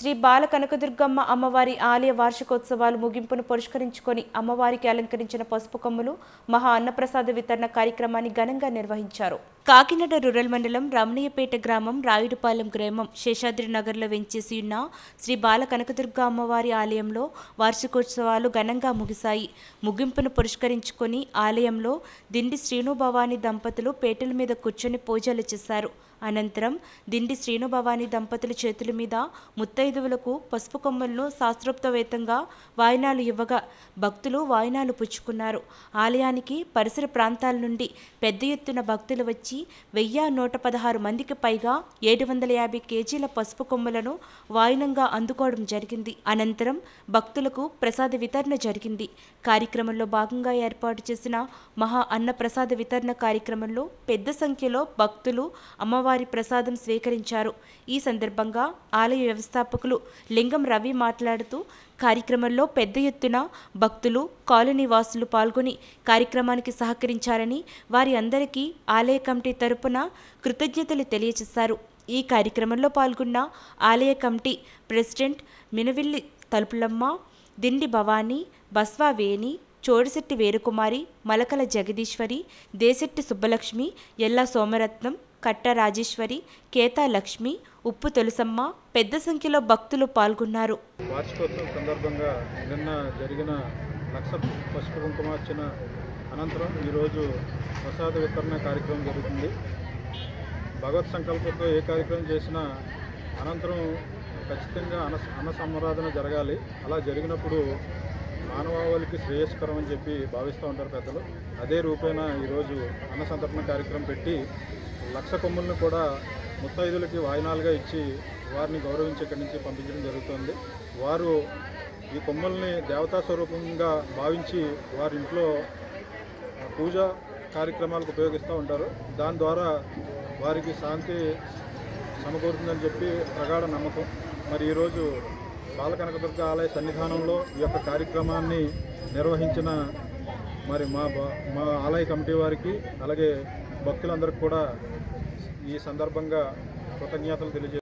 శ్రీ బాల కనకదుర్గమ్మ అమ్మవారి ఆలయ వార్షికోత్సవాలు ముగింపును పురస్కరించుకొని అమ్మవారికి అలంకరించిన పసుపు కొమ్ములు మహా అన్నప్రసాద వితరణ కార్యక్రమాన్ని ఘనంగా నిర్వహించారు కాకినాడ రూరల్ మండలం రమణీయపేట గ్రామం రాయుడుపాలెం గ్రామం శేషాద్రి నగర్లో వెంచేసి ఉన్న శ్రీ బాల కనకదుర్గ అమ్మవారి ఆలయంలో వార్షికోత్సవాలు ఘనంగా ముగిశాయి ముగింపును పురస్కరించుకొని ఆలయంలో దిండి శ్రీను భవాని దంపతులు పేటల మీద కూర్చొని పూజలు చేశారు అనంతరం దిండి శ్రీను భవాని దంపతుల చేతుల మీద ముత్తైదువులకు పసుపు కొమ్మలను శాస్త్రోక్తవేతంగా వాయినాలు ఇవ్వగా భక్తులు వాయినాలు పుచ్చుకున్నారు ఆలయానికి పరిసర ప్రాంతాల నుండి పెద్ద ఎత్తున భక్తులు వచ్చి వెయ్యి నూట పదహారు మందికి పైగా ఏడు వందల యాభై కేజీల పసుపు కొమ్మలను వాయినంగా అందుకోవడం జరిగింది అనంతరం భక్తులకు ప్రసాద వితరణ జరిగింది కార్యక్రమంలో భాగంగా ఏర్పాటు చేసిన మహా అన్న ప్రసాద వితరణ కార్యక్రమంలో పెద్ద సంఖ్యలో భక్తులు అమ్మవారి ప్రసాదం స్వీకరించారు ఈ సందర్భంగా ఆలయ వ్యవస్థాపకులు లింగం రవి మాట్లాడుతూ కార్యక్రమంలో పెద్ద ఎత్తున భక్తులు కాలనీ వాసులు పాల్గొని కార్యక్రమానికి సహకరించారని వారి అందరికీ ఆలయ కమిటీ తరపున కృతజ్ఞతలు తెలియజేశారు ఈ కార్యక్రమంలో పాల్గొన్న ఆలయ కమిటీ ప్రెసిడెంట్ మినవిల్లి తలుపులమ్మ దిండి భవానీ బస్వా వేణి చోడిశెట్టి వేరుకుమారి మలకల జగదీశ్వరి దేశెట్టి సుబ్బలక్ష్మి ఎల్లా సోమరత్నం కట్ట రాజేశ్వరి కేతా లక్ష్మి ఉప్పు తులసమ్మ పెద్ద సంఖ్యలో భక్తులు పాల్గొన్నారు వార్షికోత్సవం సందర్భంగా నిన్న జరిగిన లక్ష పసుపు కుంకుమార్చన అనంతరం ఈరోజు ప్రసాద వితరణ కార్యక్రమం జరుగుతుంది భగవత్ సంకల్పంతో ఏ కార్యక్రమం చేసినా అనంతరం ఖచ్చితంగా అన్న అన్న సంరాధన జరగాలి అలా జరిగినప్పుడు మానవాళికి శ్రేయస్కరం అని చెప్పి భావిస్తూ ఉంటారు పెద్దలు అదే రూపేణ ఈరోజు అన్న సంతర్పణ కార్యక్రమం పెట్టి లక్ష కొమ్ములను కూడా ముత్తైదులకి వాయినాలుగా ఇచ్చి వారిని గౌరవించి ఇక్కడి నుంచి పంపించడం జరుగుతుంది వారు ఈ కొమ్మల్ని దేవతా స్వరూపంగా భావించి వారి ఇంట్లో పూజ కార్యక్రమాలకు ఉపయోగిస్తూ ఉంటారు దాని ద్వారా వారికి శాంతి సమకూరుతుందని చెప్పి ప్రగాఢ నమ్మకం మరి ఈరోజు బాలకనకదుర్గ ఆలయ సన్నిధానంలో ఈ యొక్క కార్యక్రమాన్ని నిర్వహించిన మరి మా బ- మా ఆలయ కమిటీ వారికి అలాగే భక్తులందరికీ కూడా ఈ సందర్భంగా కృతజ్ఞతలు తెలియజే